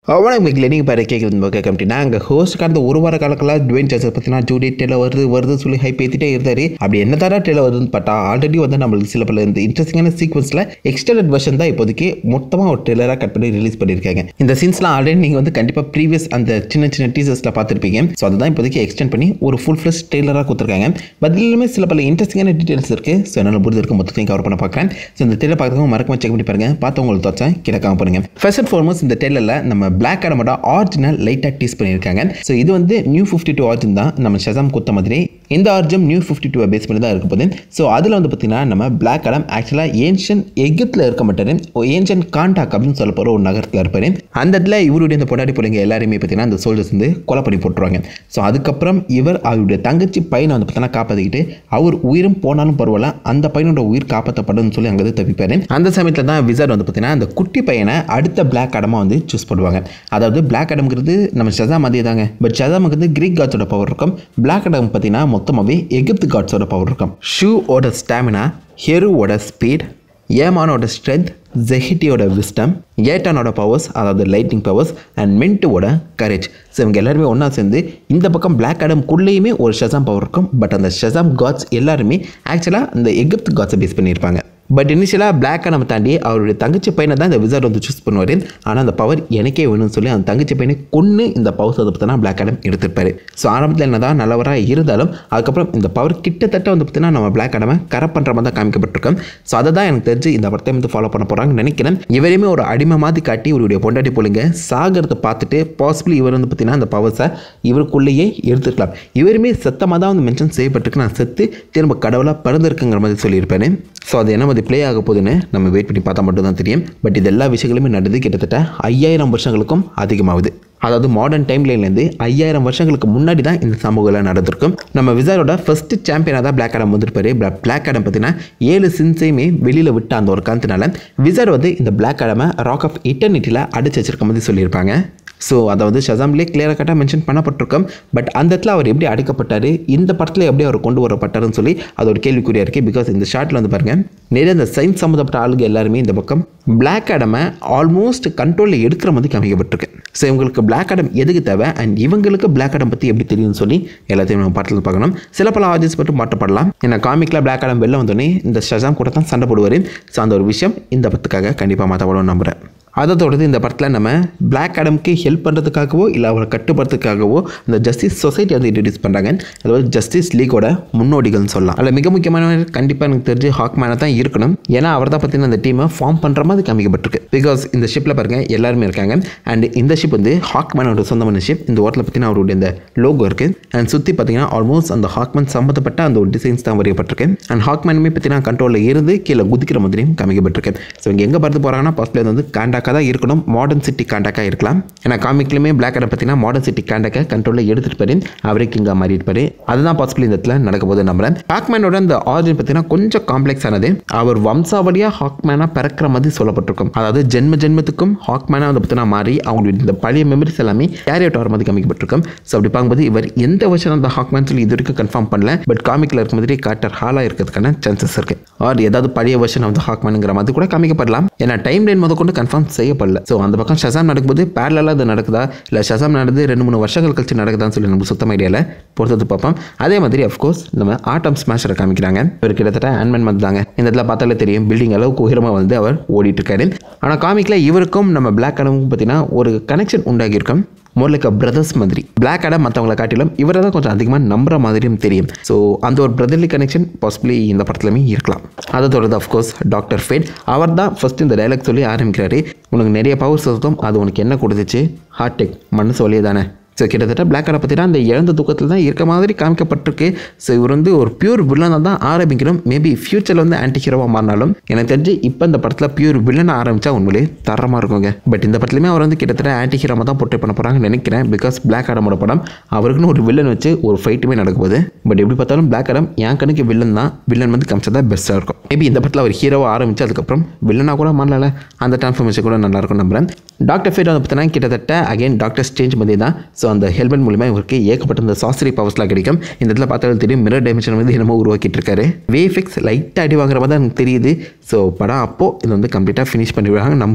அவனை உங்களுக்கு நீங்கள் பாரு கேட்குறது கேட்க அப்படின்னா அங்கே ஹோஸ்ட் கடந்த ஒரு வார காலக்கெல்லாம் டுவேன் ஜான்சன் பார்த்தீங்கன்னா ஜூடி டெய்லர் வருது வருது சொல்லி ஹைப் ஏற்றிட்டே இருந்தார் அப்படி என்ன தாரா டெய்லர் வருதுன்னு பார்த்தா ஆல்ரெடி வந்து நம்மளுக்கு சில பல இந்த இன்ட்ரெஸ்டிங்கான சீக்வன்ஸில் எக்ஸ்டெண்டட் வெர்ஷன் தான் இப்போதைக்கு மொத்தமாக ஒரு டெய்லராக கட் பண்ணி ரிலீஸ் பண்ணியிருக்காங்க இந்த சீன்ஸ்லாம் ஆல்ரெடி நீங்கள் வந்து கண்டிப்பாக ப்ரீவியஸ் அந்த சின்ன சின்ன டீசர்ஸில் பார்த்துருப்பீங்க ஸோ அதுதான் இப்போதைக்கு எக்ஸ்டெண்ட் பண்ணி ஒரு ஃபுல் ஃப்ளஷ் டெய்லராக கொடுத்துருக்காங்க பட் இதுலையுமே சில பல இன்ட்ரெஸ்டிங்கான டீட்டெயில்ஸ் இருக்குது ஸோ என்னால் முடிஞ்ச இருக்க மொத்தத்தையும் கவர் பண்ண பார்க்குறேன் ஸோ இந்த டெய்லர் பார்க்குறவங்க மறக்காம செக் பண்ணி பாருங்க பார்த்து உங்களுக்கு தோச்சா கிடக்காம பாருங்க ஃபர்ஸ்ட் அண்ட் ஃபார்மோஸ்ட் இந்த டெய்லரில் நம்ம பிளாக் ஆடமோட ஆரிஜினல் லைட்டாக டீஸ் பண்ணியிருக்காங்க ஸோ இது வந்து நியூ ஃபிஃப்டி டூ ஆர்ஜின் தான் நம்ம ஷசாம் குத்த மாதிரி இந்த ஆர்ஜம் நியூ ஃபிஃப்டி டூ பேஸ் பண்ணி தான் இருக்க போகுது ஸோ அதில் வந்து பார்த்தீங்கன்னா நம்ம பிளாக் ஆடம் ஆக்சுவலாக ஏன்ஷன் எகிப்தில் இருக்க மாட்டார் ஏன்ஷன் காண்டாக் அப்படின்னு சொல்ல போகிற ஒரு நகரத்தில் இருப்பார் அந்த இடத்துல இவருடைய இந்த பொண்டாடி பிள்ளைங்க எல்லாருமே பார்த்தீங்கன்னா அந்த சோல்ஜர்ஸ் வந்து கொலை பண்ணி போட்டுருவாங்க ஸோ அதுக்கப்புறம் இவர் அவருடைய தங்கச்சி பையனை வந்து பார்த்தீங்கன்னா காப்பாற்றிக்கிட்டு அவர் உயிரும் போனாலும் பரவாயில்ல அந்த பையனோட உயிர் காப்பாற்றப்படும் சொல்லி அங்கே தப்பிப்பார் அந்த சமயத்தில் தான் விசார் வந்து பார்த்தீங்கன்னா அந்த குட்டி பையனை அடுத்த பிளாக் அடமாக வந்து சூஸ் பண்ணுவாங்க அதாவது பிளாக் அடம்ங்கிறது நம்ம ஷசாம் அதே தாங்க பட் ஷசாமுக்கு வந்து கிரீக் காட்ஸோட பவர் இருக்கும் பிளாக் அடம் பார்த்தீங்கன்னா மொத்தமாகவே எகிப்து காட்ஸோட பவர் இருக்கும் ஷூவோட ஸ்டாமினா ஹெருவோட ஸ்பீட் ஏமானோட ஸ்ட்ரென்த் ஜெஹிட்டியோட விஸ்டம் ஏட்டானோட பவர்ஸ் அதாவது லைட்டிங் பவர்ஸ் அண்ட் மின்ட்டுவோட கரேஜ் ஸோ இவங்க எல்லாருமே ஒன்றா சேர்ந்து இந்த பக்கம் பிளாக் ஆடம்குள்ளேயுமே ஒரு ஷசாம் பவர் இருக்கும் பட் அந்த ஷசாம் காட்ஸ் எல்லாருமே ஆக்சுவலாக அந்த எகிப்து காட்ஸை பேஸ் பண்ணியிருப்பாங்க பட் இனிஷியலாக பிளாக்கை நம்ம தாண்டி அவருடைய தங்கச்சி பையனை தான் இந்த விசார்ட் வந்து சூஸ் பண்ணுவார் ஆனால் அந்த பவர் எனக்கே வேணும்னு சொல்லி அந்த தங்கச்சி பையனை கொன்று இந்த பவர்ஸ் வந்து பார்த்தீங்கன்னா பிளாக் ஆடம் எடுத்திருப்பாரு ஸோ ஆரம்பத்தில் என்ன தான் நல்லவராக இருந்தாலும் அதுக்கப்புறம் இந்த பவர் கிட்டத்தட்ட வந்து பார்த்தீங்கன்னா நம்ம பிளாக் ஆடமை கரெக்ட் பண்ணுற மாதிரி தான் காமிக்கப்பட்டிருக்கோம் ஸோ அதை தான் எனக்கு தெரிஞ்சு இந்த படத்தை வந்து ஃபாலோ பண்ண போகிறாங்கன்னு நினைக்கிறேன் இவரையுமே ஒரு அடிமை மாதிரி காட்டி இவருடைய பொண்டாட்டி போலுங்க சாகிறத பார்த்துட்டு பாசிபிளி இவர் வந்து பார்த்தீங்கன்னா அந்த பவர்ஸை இவருக்குள்ளேயே எடுத்துக்கலாம் இவருமே சத்தமாக தான் வந்து மென்ஷன் செய்யப்பட்டிருக்கு நான் செத்து திரும்ப கடவுளாக பிறந்திருக்குங்கிற மாதிரி சொல்லியிருப்பேன் ஸோ அது என்ன மாதிரி ப்ளே ஆக போகுதுன்னு நம்ம வெயிட் பண்ணி பார்த்தா மட்டும் தான் தெரியும் பட் இது எல்லா விஷயங்களுமே நடந்து கிட்டத்தட்ட ஐயாயிரம் வருஷங்களுக்கும் அதிகமாகுது அதாவது மாடர்ன் டைம்லேருந்து ஐயாயிரம் வருஷங்களுக்கு முன்னாடி தான் இந்த சமூகம்லாம் நடந்திருக்கும் நம்ம விசாரோட ஃபர்ஸ்ட் சாம்பியனாக தான் பிளாக் ஆடம் வந்திருப்பாரு பிளாக் ஆடம் பார்த்தீங்கன்னா ஏழு சின்ஸையுமே வெளியில் விட்ட அந்த ஒரு காரணத்தினால விசார் வந்து இந்த பிளாக் ஆடமை ராக் ஆஃப் இட்டர்னிட்டியில் அடிச்சு வச்சிருக்க மாதிரி சொல்லியிருப்பாங்க ஸோ அதை வந்து ஷசாம்லேயே கிளியராக கட்டாக மென்ஷன் பண்ணப்பட்டிருக்கோம் பட் அந்த இடத்துல அவர் எப்படி அடைக்கப்பட்டார் இந்த படத்தில் எப்படி அவர் கொண்டு வரப்பட்டாருன்னு சொல்லி அது ஒரு கேள்விக்குறியாக இருக்குது பிகாஸ் இந்த ஷார்ட்டில் வந்து பாருங்கள் நிறைய இந்த சயின்ஸ் சம்மந்தப்பட்ட ஆளுங்க எல்லாருமே இந்த பக்கம் பிளாக் ஆடமை ஆல்மோஸ்ட் கண்ட்ரோலில் எடுக்கிற மாதிரி காமிக்கப்பட்டிருக்கு ஸோ இவங்களுக்கு பிளாக் ஆடம் எதுக்கு தேவை அண்ட் இவங்களுக்கு பிளாக் ஆடம் பற்றி எப்படி தெரியும்னு சொல்லி எல்லாத்தையும் நம்ம படத்தில் பார்க்கணும் சில பல ஆடியன்ஸ் மட்டும் மாற்றப்படலாம் ஏன்னா காமிக்கில் பிளாக் ஆடம் வெளில வந்தோடனே இந்த ஷசாம் கூட தான் சண்டை போடுவார் ஸோ அந்த ஒரு விஷயம் இந்த படத்துக்காக கண்டிப்பாக மாற்றப்படும் நம்புகிறேன் அதை தொடர்ந்து இந்த படத்தில் நம்ம பிளாக் ஆடம்க்கு ஹெல்ப் பண்ணுறதுக்காகவோ இல்லை அவரை கட்டுப்படுறதுக்காகவோ இந்த ஜஸ்டிஸ் சொசைட்டி வந்து இன்ட்ரடியூஸ் பண்ணுறாங்க அதாவது ஜஸ்டிஸ் லீகோட முன்னோடிகள்னு சொல்லலாம் அதில் மிக முக்கியமான கண்டிப்பாக எனக்கு தெரிஞ்சு ஹாக்மேனாக தான் இருக்கணும் ஏன்னா அவர் தான் பார்த்தீங்கன்னா அந்த டீமை ஃபார்ம் பண்ணுற மாதிரி காமிக்கப்பட்டிருக்கு பிகாஸ் இந்த ஷிப்பில் பாருங்கள் எல்லாருமே இருக்காங்க அண்ட் இந்த ஷிப் வந்து ஹாக்மேனோட சொந்தமான ஷிப் இந்த ஓரத்தில் பார்த்தீங்கன்னா அவருடைய இந்த லோகோ இருக்குது அண்ட் சுற்றி பார்த்தீங்கன்னா ஆல்மோஸ்ட் அந்த ஹாக்மேன் சம்மந்தப்பட்ட அந்த ஒரு டிசைன்ஸ் தான் வரையப்பட்டிருக்கு அண்ட் ஹாக்மேனுமே பார்த்தீங்கன்னா கண்ட்ரோலில் இருந்து கீழே குதிக்கிற மாதிரியும் காமிக்கப்பட்டிருக்கு ஸோ இங்கே எங்கே பார்த்து போகிறாங்கன்னா ஃபர்ஸ்ட்ல வந்து காண்டாக்காக தான் இருக்கணும் மாடர்ன் சிட்டி காண்டாக்காக இருக்கலாம் ஏன்னா காமிக்லையுமே பிளாக் ஆடை பார்த்தீங்கன்னா மாடர்ன் சிட்டி காண்டாக்கை கண்ட்ரோலில் எடுத்துகிட்டு போய் அவரே கிங்காக மாறி இருப்பாரு அதுதான் பாசிபிள் இந்த இடத்துல நடக்க போது நம்புறேன் ஹாக்மேனோட அந்த ஆரிஜின் பார்த்தீங்கன்னா கொஞ்சம் காம்ப்ளெக்ஸ் ஆனது அவர் வம்சாவளியாக ஹாக்மேனாக பிறக்கிற மாதிரி சொல்லப்பட்டிருக்கும் அதாவது ஜென்ம ஜென்மத்துக்கும் ஹாக்மேனாக வந்து பார்த்தீங்கன்னா மாறி அவங்களுடைய இந்த பழைய மெமரிஸ் எல்லாமே கேரியட் ஆகிற மாதிரி காமிக்கப்பட்டிருக்கும் ஸோ அப்படி பார்க்கும்போது இவர் எந்த வருஷம் அந்த ஹாக்மேன் சொல்லி இது வரைக்கும் கன்ஃபார்ம் பண்ணல பட் காமிக்கில் இருக்க மாதிரி காட்டர் ஹாலாக இருக்கிறதுக்கான சான்சஸ் இருக்கு ஆர் ஏதாவது பழைய வருஷன் வந்து ஹாக்மேனுங்கிற மாதிரி கூட காமிக்கப்படலாம் ஏன்னா டைம் லைன் முத கொண்டு கன்ஃபார்ம் செய்யப்படல ஸோ அந்த பக்கம் ஷசாம் நடக்கும்போது பேரலாக அது நடக்குதா இல்லை ஷசாம் நடந்து ரெண்டு மூணு வருஷங்கள் கழிச்சு நடக்குதான்னு சொல்லி நம்ம சுத்தம் ஐடியாவில் பொறுத்தது பார்ப்போம் அதே மாதிரி அஃப்கோர்ஸ் நம்ம ஆட்டம் ஸ்மாஷரை காமிக்கிறாங்க இவர் கிட்டத்தட்ட ஆன்மேன் மாதிரி தாங்க இந்த இடத்துல பார்த்தாலே தெரியும் பில்டிங் அளவுக்கு உயரமாக வந்து அவர் ஓடிட்டு இருக்காரு ஆனால் காமிக்கில் இவருக்கும் நம்ம பிளாக் அடமுக்கும் பார்த்தீங்கன்னா ஒரு கனெக்ஷன் உண்டாகியிருக்கும் மோர் லைக் அ பிரதர்ஸ் மாதிரி பிளாக் ஆடம் மற்றவங்களை காட்டிலும் இவரை தான் கொஞ்சம் அதிகமாக நம்புற மாதிரியும் தெரியும் ஸோ அந்த ஒரு பிரதர்லி கனெக்ஷன் பாசிபிளி இந்த படத்துலையுமே இருக்கலாம் அதை தொடர்ந்து அஃப்கோர்ஸ் டாக்டர் ஃபேட் அவர் தான் ஃபஸ்ட் இந்த டைலாக் சொல்லி ஆரம்பிக்கிறாரு உனக்கு நிறைய பவர்ஸ் இருக்கும் அது உனக்கு என்ன கொடுத்துச்சு ஹார்ட் டெக் மனசு வழியே தானே ஸோ கிட்டத்தட்ட பிளாக் ஆடை பார்த்தீங்கன்னா அந்த இழந்த தூக்கத்தில் தான் இருக்க மாதிரி காமிக்கப்பட்டிருக்கு ஸோ இவர் வந்து ஒரு பியூர் வில்லனாக தான் ஆரம்பிக்கணும் மேபி ஃபியூச்சரில் வந்து ஆன்டி ஹீரோவாக மாறினாலும் எனக்கு தெரிஞ்சு இப்போ இந்த படத்தில் பியூர் வில்லனாக ஆரம்பித்தா உண்மையிலே தரமாக இருக்குங்க பட் இந்த படத்துலையுமே அவர் வந்து கிட்டத்தட்ட ஆன்டி ஹீரோவாக தான் போர்ட்ரே பண்ண போகிறாங்கன்னு நினைக்கிறேன் பிகாஸ் பிளாக் ஆடமோட படம் அவருக்குன்னு ஒரு வில்லன் வச்சு ஒரு ஃபைட்டுமே நடக்க போகுது பட் எப்படி பார்த்தாலும் பிளாக் ஆடம் என் கணக்கு வில்லன் தான் வில்லன் வந்து காமிச்சா தான் பெஸ்ட்டாக இருக்கும் மேபி இந்த படத்தில் அவர் ஹீரோவாக ஆரம்பிச்சு அதுக்கப்புறம் வில்லனாக கூட மாறல அந்த டிரான்ஸ்ஃபர்மேஷன் கூட நல்லா இருக்கும் நம்புறேன் டாக்டர் ஃபேட் வந்து பார்த்தீங்கன்னா கிட்டத்தட்ட அகைன் டாக்டர் ஸ்டேஞ்ச் மாதிரி தான் ஸோ அந்த ஹெல்மெட் மூலிமா இவருக்கு ஏகப்பட்ட இந்த சாஸ்திரி பவர்ஸ்லாம் கிடைக்கும் இந்த இடத்துல பார்த்தாலும் தெரியும் மிரர் டைமென்ஷன் வந்து என்னமோ உருவாக்கிட்டு இருக்காரு வேஃபிக்ஸ் லைட்டாக அடி வாங்குற மாதிரி தான் எனக்கு தெரியுது ஸோ படம் அப்போது இது வந்து கம்ப்ளீட்டாக ஃபினிஷ் பண்ணிவிடுவாங்க நம்புகிறேன்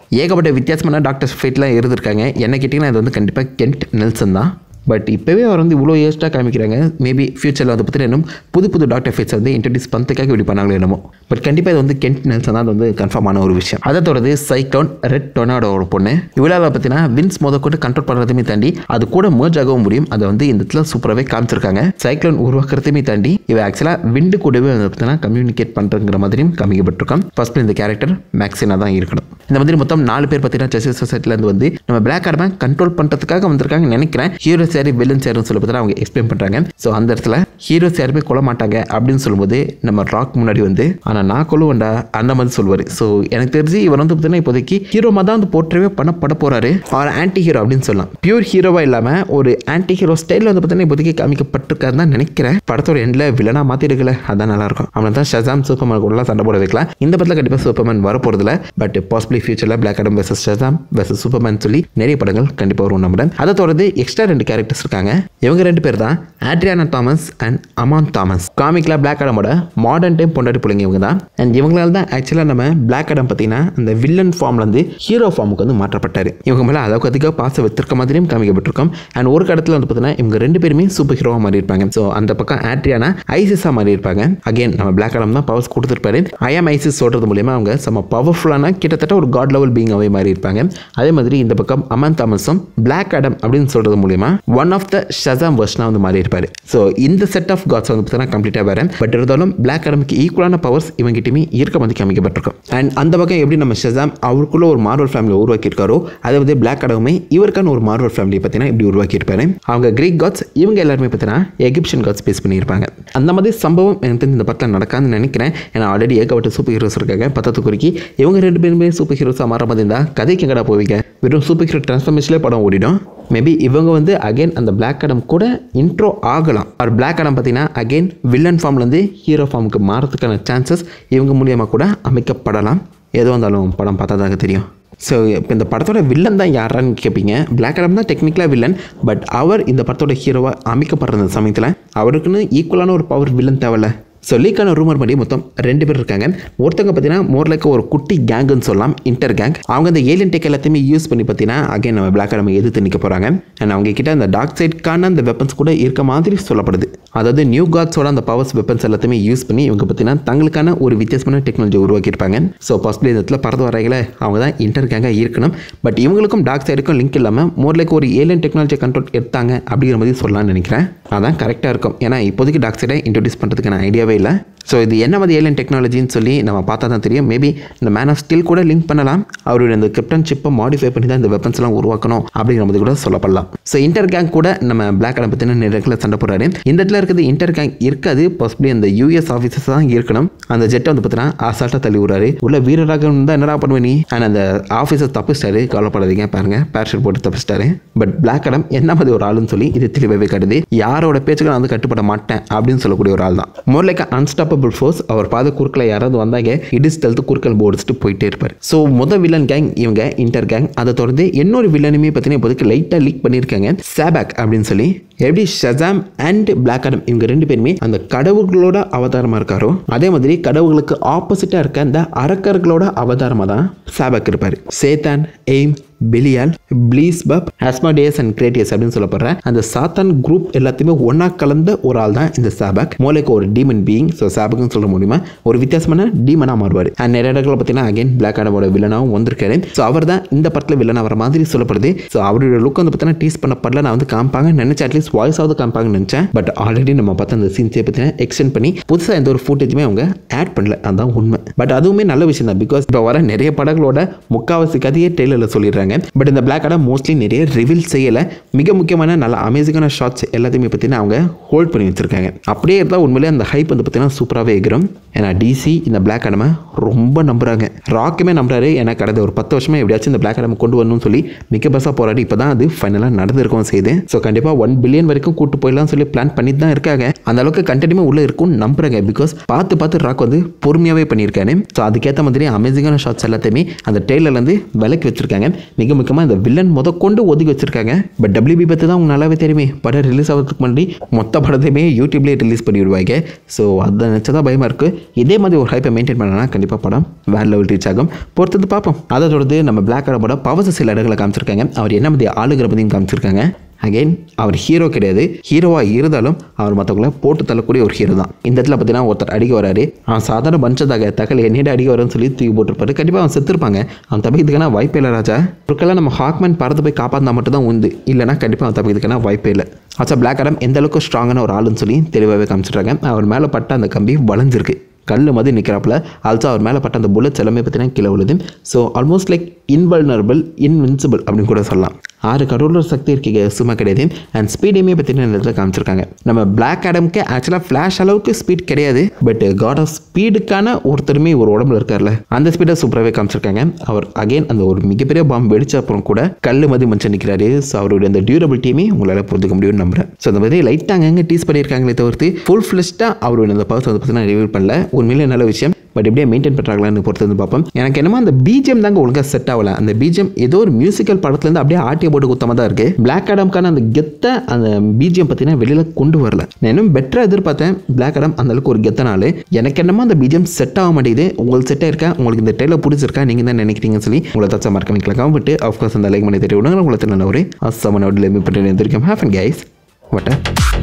ஏகப்பட்ட வித்தியாசமான டாக்டர்ஸ் ஃபைட்லாம் இருந்திருக்காங்க என்ன கேட்டிங்கன்னா இது வந்து கண்டிப்பாக கென்ட் நெல்சன் தான் பட் இப்போவே அவர் வந்து இவ்வளோ ஏஸ்ட்டாக காமிக்கிறாங்க மேபி ஃபியூச்சரில் அதை பற்றி இன்னும் புது புது டாக்டர் ஃபேட்ஸ் வந்து இன்ட்ரடியூஸ் பண்ணுறதுக்காக இப்படி பண்ணாங்களோ என்னமோ பட் கண்டிப்பாக இது வந்து கென்ட் நெல்சன் தான் அது வந்து கன்ஃபார்ம் ஆன ஒரு விஷயம் அதை தொடர்ந்து சைக்ளோன் ரெட் டொனாடோட பொண்ணு இவ்வளோ பார்த்தீங்கன்னா வின்ஸ் முத கொண்டு கண்ட்ரோல் பண்ணுறதுமே தாண்டி அது கூட merge ஆகவும் முடியும் அதை வந்து இந்த இடத்துல சூப்பராகவே காமிச்சிருக்காங்க சைக்ளோன் உருவாக்குறதுமே தாண்டி இவ ஆக்சுவலாக விண்டு கூடவே வந்து பார்த்தீங்கன்னா கம்யூனிகேட் பண்ணுறங்கிற மாதிரியும் காமிக்கப்பட்டிருக்கோம் ஃபர்ஸ்ட் இந்த கேரக்டர் மேக்ஸினாக தான் இருக்கணும் இந்த மாதிரி மொத்தம் நாலு பேர் பார்த்தீங்கன்னா செஸ் சொசைட்டிலேருந்து வந்து நம்ம பிளாக் ஆடமை கண்ட்ரோல் பண்ணுறதுக்காக வந்திருக்காங்கன்னு நினைக்கிறேன் ஹீரோ யாரு வில்லன் யாருன்னு சொல்லி பார்த்தா அவங்க எக்ஸ்பிளைன் பண்ணுறாங்க ஸோ அந்த இடத்துல ஹீரோஸ் யாருமே கொல்ல மாட்டாங்க அப்படின்னு சொல்லும்போது நம்ம ராக் முன்னாடி வந்து ஆனால் நான் கொல்லுவேன்டா அந்த மாதிரி சொல்லுவார் ஸோ எனக்கு தெரிஞ்சு இவர் வந்து பார்த்தீங்கன்னா இப்போதைக்கு ஹீரோமா தான் வந்து போற்றவே பண்ணப்பட போறாரு அவர் ஆன்டி ஹீரோ அப்படின்னு சொல்லலாம் பியூர் ஹீரோவா இல்லாமல் ஒரு ஆன்டி ஹீரோ ஸ்டைலில் வந்து பார்த்தீங்கன்னா இப்போதைக்கு காமிக்கப்பட்டிருக்காரு தான் நினைக்கிறேன் படத்தோட எண்டில் வில்லனா மாற்றிருக்கல அதான் நல்லா இருக்கும் அவனை தான் ஷசாம் சூப்பர்மேன் கூடலாம் சண்டை போட வைக்கலாம் இந்த படத்தில் கண்டிப்பாக சூப்பர்மேன் வர போகிறதுல பட் பாசிபிளி ஃபியூச்சரில் Black Adam versus Shazam versus Superman சொல்லி நிறைய படங்கள் கண்டிப்பாக வரும் நம்புறேன் அதை தொடர்ந்து எக்ஸ்ட்ரா ரெண்டு கேரக்டர்ஸ் இருக்காங்க இவங்க ரெண்டு பேர் தான் Adriana Thomas and Amon Thomas காமிக்கில் பிளாக் அடமோட மாடர்ன் டைம் பொண்டாட்டி பிள்ளைங்க இவங்க தான் அண்ட் இவங்களால தான் ஆக்சுவலாக நம்ம பிளாக் அடம் பார்த்தீங்கன்னா அந்த வில்லன் ஃபார்ம்லேருந்து ஹீரோ ஃபார்முக்கு வந்து மாற்றப்பட்டார் இவங்க மேலே அளவுக்கு அதிக பாச வைத்திருக்க மாதிரியும் காமிக்கப்பட்டிருக்கும் அண்ட் ஒரு கடத்தில் வந்து பார்த்தீங்கன்னா இவங்க ரெண்டு பேருமே சூப்பர் ஹீரோவாக மாறி இருப்பாங்க ஸோ அந்த பக்கம் ஆட்ரியானா ஐசிஸாக மாறி இருப்பாங்க அகைன் நம்ம பிளாக் அடம் தான் பவர்ஸ் கொடுத்துருப்பாரு ஐஎம் ஐசிஸ் சொல்கிறது மூலியமா அவங்க செம்ம பவர்ஃபுல்லான கிட்டத்தட்ட ஒரு காட் லெவல் பீங்காகவே மாறி இருப்பாங்க அதே மாதிரி இந்த பக்கம் அமன் தாமஸும் பிளாக் அடம் அப்படின்னு சொல்கிறது மூலியமா ஒன் ஆஃப் த ஷசாம் வெர்ஷனாக வந்து மாறி இருப்பார் ஸோ இந்த செட் ஆஃப் காட்ஸ் வந்து பார்த்தீங்கன்னா கம்ப்ளீட்டாக வேறு பட் இருந்தாலும் பிளாக் அடமுக்கு ஈக்குவலான பவர்ஸ் இவங்ககிட்டயுமே இருக்க மாதிரி காமிக்கப்பட்டிருக்கும் அண்ட் அந்த பக்கம் எப்படி நம்ம ஷசாம் அவருக்குள்ள ஒரு மார்வல் ஃபேமிலி உருவாக்கியிருக்காரோ அதை வந்து பிளாக் அடவுமே இவருக்கான ஒரு மார்வல் ஃபேமிலி பார்த்தீங்கன்னா இப்படி உருவாக்கியிருப்பாரு அவங்க கிரீக் காட்ஸ் இவங்க எல்லாருமே பார்த்தீங்கன்னா எகிப்ஷியன் காட்ஸ் பேஸ் பண்ணியிருப்பாங்க அந்த மாதிரி சம்பவம் எனக்கு தெரிஞ்சு இந்த படத்தில் நடக்காதுன்னு நினைக்கிறேன் ஏன்னா ஆல்ரெடி ஏகப்பட்ட சூப்பர் ஹீரோஸ் இருக்காங்க பத்தத்து குறிக்கி இவங்க ரெண்டு பேருமே சூப்பர் ஹீரோஸாக மாற மாதிரி இருந்தால் கதைக்கு எங்கடா போவீங்க வெறும் சூப்பர் ஹீரோ டிரான்ஸ்ஃபர்மேஷன்லேயே படம் ஓடிடும் மேபி இவங்க வந்து அகைன் அந்த பிளாக் அடம் கூட இன்ட்ரோ ஆகலாம் அவர் பிளாக் அடம் பார்த்தீங்கன்னா அகைன் வில்லன் ஃபார்ம்லேருந்து ஹீரோ ஃபார்முக்கு மாறதுக்கான சான்சஸ் இவங்க மூலியமாக கூட அமைக்கப்படலாம் எது வந்தாலும் படம் பார்த்தா தாங்க தெரியும் ஸோ இப்போ இந்த படத்தோட வில்லன் தான் யாரான்னு கேட்பீங்க பிளாக் அடம் தான் டெக்னிக்கலாக வில்லன் பட் அவர் இந்த படத்தோட ஹீரோவாக அமைக்கப்படுற அந்த சமயத்தில் அவருக்குன்னு ஈக்குவலான ஒரு பவர் வில்லன் தேவையில்ல ஸோ லீக்கான ரூமர் படி மொத்தம் ரெண்டு பேர் இருக்காங்க ஒருத்தவங்க பார்த்தீங்கன்னா மோர் லைக் ஒரு குட்டி கேங்குன்னு சொல்லலாம் இன்டர் கேங் அவங்க அந்த ஏலியன் டெக் எல்லாத்தையுமே யூஸ் பண்ணி பார்த்தீங்கன்னா அகைன் நம்ம பிளாக் நம்ம எதிர்த்து நிற்க போகிறாங்க அண்ட் அவங்க கிட்ட அந்த டார்க் சைட்கான அந்த வெப்பன்ஸ் கூட இருக்க மாதிரி சொல்லப்படுது அதாவது நியூ காட்ஸோட அந்த பவர்ஸ் வெப்பன்ஸ் எல்லாத்தையுமே யூஸ் பண்ணி இவங்க பார்த்தீங்கன்னா தங்களுக்கான ஒரு வித்தியாசமான டெக்னாலஜி உருவாக்கியிருப்பாங்க ஸோ பாசிபிளி இந்த இடத்துல பறந்து வரைகளை அவங்க தான் இன்டர் கேங்காக இருக்கணும் பட் இவங்களுக்கும் டார்க் சைடுக்கும் லிங்க் இல்லாமல் மோர் லைக் ஒரு ஏலியன் டெக்னாலஜி கண்ட்ரோல் எடுத்தாங்க அப்படிங்கிற மாதிரி சொல்லலாம்னு நினைக்கிறேன் அதான் கரெக்டாக இருக்கும் ஏன்னா இப்போதைக்கு டார்க் சைடை இன்ட்ரடியூஸ் பண்ணுறதுக்கான ஐடியாவே இல்லை ஸோ இது என்ன மாதிரி ஏலியன் டெக்னாலஜின்னு சொல்லி நம்ம பார்த்தா தான் தெரியும் மேபி இந்த மேன் ஆஃப் ஸ்டில் கூட லிங்க் பண்ணலாம் அவருடைய இந்த கிரிப்டன் சிப்பை மாடிஃபை பண்ணி தான் இந்த வெப்பன்ஸ்லாம் உருவாக்கணும் அப்படிங்கிற மாதிரி கூட சொல்லப்படலாம் ஸோ இன்டர் கேங் கூட நம்ம பிளாக் அடம் பற்றின நிறைய சண்டை போடுறாரு இந்த இடத்துல இருக்கிறது இன்டர் கேங் இருக்காது பாசிபிளி அந்த யூஎஸ் ஆஃபீஸர்ஸ் தான் இருக்கணும் அந்த ஜெட்டை வந்து பார்த்தீங்கன்னா அசால்ட்டாக தள்ளி விடுறாரு உள்ள வீரராக தான் என்னடா பண்ணுவ நீ அண்ட் அந்த ஆஃபீஸர் தப்பிச்சிட்டாரு கவலைப்படாதீங்க பாருங்க பேரஷூட் போட்டு தப்பிச்சிட்டாரு பட் பிளாக் அடம் என்ன மாதிரி ஒரு ஆளுன்னு சொல்லி இது தெளிவாகவே காட்டுது யாரோட பேச்சுக்கு நான் வந்து கட்டுப்பட மாட்டேன் அப்படின்னு சொல்லக்கூடிய ஒரு ஆள் தான் மோர் லைக் அன்ஸ்டாப்பபிள் ஃபோர்ஸ் அவர் பாத குறுக்கில் யாராவது வந்தாங்க இடிச்சு தழுத்து குறுக்கல் போடிச்சுட்டு போயிட்டே இருப்பார் ஸோ முத வில்லன் கேங் இவங்க இன்டர் கேங் அதை தொடர்ந்து இன்னொரு வில்லனுமே பார்த்தீங்கன்னா இப்போதைக்கு லைட்டாக லீக் பண்ணியிருக்காங்க சாபாக் அப்படின்னு சொல்லி எப்படி ஷசாம் அண்ட் பிளாக் அடம் இவங்க ரெண்டு பேருமே அந்த கடவுள்களோட அவதாரமாக இருக்காரோ அதே மாதிரி கடவுளுக்கு ஆப்போசிட்டாக இருக்க அந்த அரக்கர்களோட அவதாரமாக தான் சாபாக் இருப்பார் சேத்தான் எய்ம் பெலியால் ப்ளீஸ்பப் ஹஸ்மாடியஸ் அண்ட் கிரேட்டியஸ் அப்படின்னு சொல்லப்படுற அந்த சாத்தான் குரூப் எல்லாத்தையுமே ஒன்றா கலந்த ஒரு ஆள் தான் இந்த சாபாக் மோலைக்கு ஒரு டீமன் பீயிங் ஸோ சாபக்னு சொல்ல முடியுமா ஒரு வித்தியாசமான டீமனாக மாறுவார் அண்ட் நிறைய இடங்களில் பார்த்தீங்கன்னா அகைன் பிளாக் ஆடமோட வில்லனாகவும் வந்திருக்காரு ஸோ அவர் தான் இந்த படத்தில் வில்லனாக வர மாதிரி சொல்லப்படுது ஸோ அவருடைய லுக் வந்து பார்த்தீங்கன்னா டீஸ் பண்ணப்படல நான் வந்து காமிப்பாங்கன்னு நினச்சேன் அட்லீஸ்ட் வாய்ஸாவது காமிப்பாங்கன்னு நினச்சேன் பட் ஆல்ரெடி நம்ம பார்த்த அந்த சீன்ஸை பார்த்தீங்கன்னா எக்ஸ்டெண்ட் பண்ணி புதுசாக எந்த ஒரு ஃபுட்டேஜுமே அவங்க ஆட் பண்ணல அதுதான் உண்மை பட் அதுவுமே நல்ல விஷயம் தான் பிகாஸ் இப்போ வர நிறைய படங்களோட முக்காவாசி கதையே டெய்லரில் சொல்லிடுறாங்க பட் இந்த பிளாக் ஆடம் மோஸ்ட்லி நிறைய ரிவீல் செய்யலை மிக முக்கியமான நல்ல அமேசிங்கான ஷார்ட்ஸ் எல்லாத்தையுமே பார்த்தீங்கன்னா அவங்க ஹோல்ட் பண்ணி வச்சிருக்காங்க அப்படியே இருந்தால் உண்மையிலே அந்த ஹைப் வந்து பார்த்தீங்கன்னா சூப்பராகவே எகிறோம் ஏன்னா டிசி இந்த பிளாக் ஆடமை ரொம்ப நம்புறாங்க ராக்குமே நம்புறாரு ஏன்னா கடந்த ஒரு பத்து வருஷமா எப்படியாச்சும் இந்த பிளாக் ஆடம் கொண்டு வரணும்னு சொல்லி மிக்க பஸ்ஸாக போராடி இப்போ தான் அது ஃபைனலாக நடந்திருக்கும் செய்து ஸோ கண்டிப்பாக ஒன் பில்லியன் வரைக்கும் கூட்டு போயிடலாம் சொல்லி பிளான் பண்ணிட்டு தான் இருக்காங்க அந்த அளவுக்கு கண்டினியூ உள்ளே இருக்கும்னு நம்புறாங்க பிகாஸ் பார்த்து பார்த்து ராக் வந்து பொறுமையாகவே பண்ணியிருக்காரு ஸோ அதுக்கேற்ற மாதிரி அமேசிங்கான ஷார்ட்ஸ் எல்லாத்தையுமே அந்த டெய்லர்லேருந்து விலக்கி வச்சிருக்காங்க மிக முக்கியமாக இந்த வில்லன் முதற்கொண்டு ஒதுக்கி வச்சிருக்காங்க பட் டபிள்யூபி பற்றி தான் உங்களுக்கு நல்லாவே தெரியுமே படம் ரிலீஸ் ஆகிறதுக்கு முன்னாடி மொத்த படத்தையுமே யூடியூப்லேயே ரிலீஸ் பண்ணி விடுவாங்க ஸோ அதை நினச்சா தான் பயமாக இருக்குது இதே மாதிரி ஒரு ஹைப்பை மெயின்டைன் பண்ணனா கண்டிப்பாக படம் வேறு லெவல் ரீச் ஆகும் பொறுத்தது பார்ப்போம் அதை தொடர்ந்து நம்ம பிளாக் படம் பவர்ஸ் சில இடங்களை காமிச்சிருக்காங்க அவர் என்ன மாதிரி ஆளுகிற பற்றியும் காமிச்சிருக்காங்க அகைன் அவர் ஹீரோ கிடையாது ஹீரோவாக இருந்தாலும் அவர் மற்றவங்கள போட்டு தள்ளக்கூடிய ஒரு ஹீரோ தான் இந்த இடத்துல பார்த்தீங்கன்னா ஒருத்தர் அடிக்க வராரு அவன் சாதாரண பஞ்சதாக தகவல் என்னிட அடிக்க வரேன்னு சொல்லி தூக்கி போட்டிருப்பாரு கண்டிப்பாக அவன் செத்துருப்பாங்க அவன் தப்பிக்கிறதுக்கான வாய்ப்பே இல்லை ராஜா ஒருக்கெல்லாம் நம்ம ஹாக்மேன் பறந்து போய் காப்பாற்றினா மட்டும் தான் உண்டு இல்லைனா கண்டிப்பாக அவன் தப்பிக்கிறதுக்கான வாய்ப்பே இல்லை ஆச்சா பிளாக் அடம் எந்த அளவுக்கு ஸ்ட்ராங்கான ஒரு ஆளுன்னு சொல்லி தெளிவாகவே காமிச்சிட்றாங்க அவர் மேலே பட்ட அந்த கம்பி வளைஞ்சிருக்கு கல் மாதிரி நிற்கிறாப்புல ஆல்சோ அவர் மேலே பட்ட அந்த புல்லட்ஸ் எல்லாமே பார்த்தீங்கன்னா கீழே விழுது so almost like invulnerable invincible அப்படின்னு கூட சொல்லலாம் ஆறு கடவுளர் சக்தி இருக்கீங்க சும்மா கிடையாது அண்ட் ஸ்பீடையுமே பார்த்தீங்கன்னா இந்த இடத்துல காமிச்சிருக்காங்க நம்ம பிளாக் ஆடம்க்கு ஆக்சுவலாக ஃப்ளாஷ் அளவுக்கு ஸ்பீட் கிடையாது பட் காட் ஆஃப் ஸ்பீடுக்கான ஒருத்தருமே ஒரு உடம்புல இருக்கார்ல அந்த ஸ்பீடை சூப்பராகவே காமிச்சிருக்காங்க அவர் அகைன் அந்த ஒரு மிகப்பெரிய பாம்பு வெடிச்ச அப்புறம் கூட கல் மதி மனுஷன் நிற்கிறாரு ஸோ அவருடைய அந்த டியூரபிலிட்டியுமே உங்களால் புரிஞ்சுக்க முடியும்னு நம்புறேன் ஸோ அந்த மாதிரி லைட்டாக அங்கங்கே டீஸ் பண்ணியிருக்காங்களே தவிர்த்து ஃபுல் ஃப்ளெஷ்டாக அவருடைய அந்த பர்ஸ் வந்து பார்த்தீங்கன்னா ரிவீல் பண்ணல உண்மையிலே நல்ல விஷயம் பட் எப்படியே மெயின்டைன் பண்ணுறாங்களான்னு பொறுத்து வந்து பார்ப்போம் எனக்கு என்னமோ அந்த பிஜிஎம் தாங்க ஒழுங்காக செட் ஆகல அந்த பிஜிஎம் ஏதோ ஒரு மியூசிக்கல் படத்துலேருந்து அப்படியே ஆட்டிய போட்டு குத்தமாக தான் இருக்குது பிளாக் ஆடம்க்கான அந்த கெத்தை அந்த பிஜிஎம் பார்த்தீங்கன்னா வெளியில் கொண்டு வரல நான் இன்னும் பெட்டராக எதிர்பார்த்தேன் பிளாக் ஆடம் அந்த அளவுக்கு ஒரு கெத்தனால எனக்கு என்னமோ அந்த பிஜிஎம் செட் ஆக மாட்டேங்குது உங்களுக்கு செட் ஆயிருக்கா உங்களுக்கு இந்த ட்ரெயிலர் பிடிச்சிருக்கா நீங்கள் தான் நினைக்கிறீங்கன்னு சொல்லி உங்களை தச்சா மறக்க வைக்கலாம் பட் ஆஃப்கோர்ஸ் அந்த லைக் பண்ணி தெரிய விடுங்க உங்களுக்கு நல்ல ஒரு அசமனோட லெமி பண்ணி இருந்திருக்கேன் ஹேஃப் அண்ட் கைஸ் வட்ட